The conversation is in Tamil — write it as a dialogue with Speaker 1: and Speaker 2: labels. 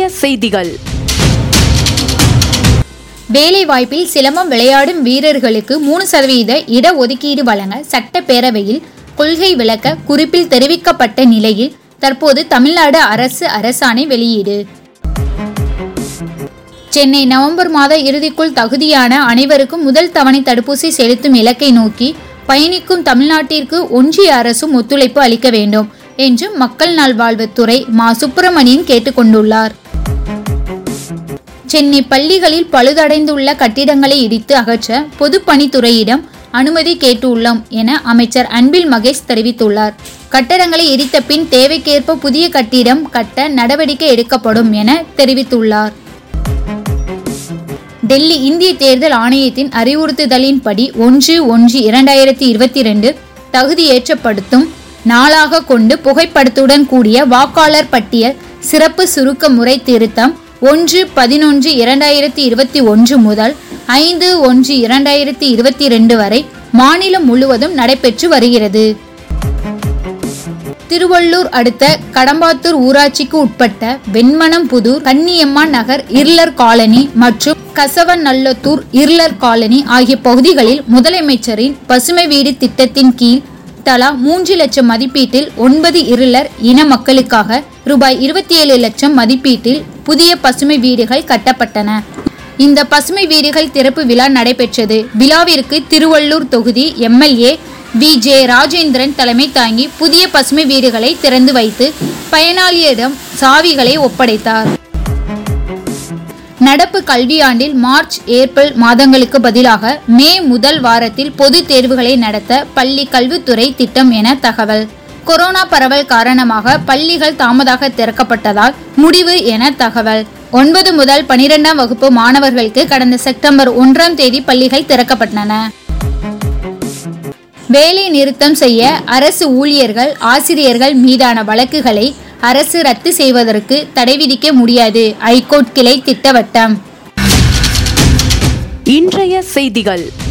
Speaker 1: செய்திகள்
Speaker 2: வேலைவாய்ப்பில் சிலம்பம் விளையாடும் வீரர்களுக்கு மூணு சதவீத இடஒதுக்கீடு வழங்க சட்டப்பேரவையில் கொள்கை விளக்க குறிப்பில் தெரிவிக்கப்பட்ட நிலையில் தற்போது தமிழ்நாடு அரசு அரசாணை வெளியீடு சென்னை நவம்பர் மாத இறுதிக்குள் தகுதியான அனைவருக்கும் முதல் தவணை தடுப்பூசி செலுத்தும் இலக்கை நோக்கி பயணிக்கும் தமிழ்நாட்டிற்கு ஒன்றிய அரசும் ஒத்துழைப்பு அளிக்க வேண்டும் என்று மக்கள் நல்வாழ்வுத்துறை மா சுப்பிரமணியன் கேட்டுக்கொண்டுள்ளார் சென்னை பள்ளிகளில் பழுதடைந்துள்ள கட்டிடங்களை இடித்து அகற்ற பொதுப்பணித்துறையிடம் அனுமதி கேட்டுள்ளோம் என அமைச்சர் அன்பில் மகேஷ் தெரிவித்துள்ளார் கட்டடங்களை இடித்த பின் தேவைக்கேற்ப புதிய கட்டிடம் கட்ட நடவடிக்கை எடுக்கப்படும் என தெரிவித்துள்ளார் டெல்லி இந்திய தேர்தல் ஆணையத்தின் அறிவுறுத்துதலின்படி ஒன்று ஒன்று இரண்டாயிரத்தி இருபத்தி ரெண்டு தகுதியேற்றப்படுத்தும் நாளாக கொண்டு புகைப்படத்துடன் கூடிய வாக்காளர் பட்டியல் சிறப்பு சுருக்க முறை திருத்தம் ஒன்று பதினொன்று இரண்டாயிரத்தி இருபத்தி ஒன்று முதல் ஐந்து ஒன்று இரண்டாயிரத்தி இருபத்தி ரெண்டு வரை மாநிலம் முழுவதும் நடைபெற்று வருகிறது திருவள்ளூர் அடுத்த கடம்பாத்தூர் ஊராட்சிக்கு உட்பட்ட வெண்மனம்புதூர் கன்னியம்மான் நகர் இருளர் காலனி மற்றும் கசவநல்லத்தூர் இருளர் காலனி ஆகிய பகுதிகளில் முதலமைச்சரின் பசுமை வீடு திட்டத்தின் கீழ் தலா மூன்று லட்சம் மதிப்பீட்டில் ஒன்பது இருளர் இன மக்களுக்காக ரூபாய் இருபத்தி ஏழு லட்சம் மதிப்பீட்டில் புதிய பசுமை வீடுகள் கட்டப்பட்டன இந்த பசுமை வீடுகள் திறப்பு விழா நடைபெற்றது விழாவிற்கு திருவள்ளூர் தொகுதி எம்எல்ஏ வி ஜே ராஜேந்திரன் தலைமை தாங்கி புதிய பசுமை வீடுகளை திறந்து வைத்து பயனாளியிடம் சாவிகளை ஒப்படைத்தார் நடப்பு கல்வியாண்டில் மார்ச் ஏப்ரல் மாதங்களுக்கு பதிலாக மே முதல் வாரத்தில் பொது தேர்வுகளை நடத்த பள்ளி கல்வித்துறை திட்டம் என தகவல் கொரோனா பரவல் காரணமாக பள்ளிகள் தாமதாக திறக்கப்பட்டதால் முடிவு என தகவல் ஒன்பது முதல் பனிரெண்டாம் வகுப்பு மாணவர்களுக்கு கடந்த செப்டம்பர் ஒன்றாம் தேதி பள்ளிகள் திறக்கப்பட்டன வேலை நிறுத்தம் செய்ய அரசு ஊழியர்கள் ஆசிரியர்கள் மீதான வழக்குகளை அரசு ரத்து செய்வதற்கு தடை விதிக்க முடியாது ஐகோர்ட் கிளை திட்டவட்டம்
Speaker 1: இன்றைய செய்திகள்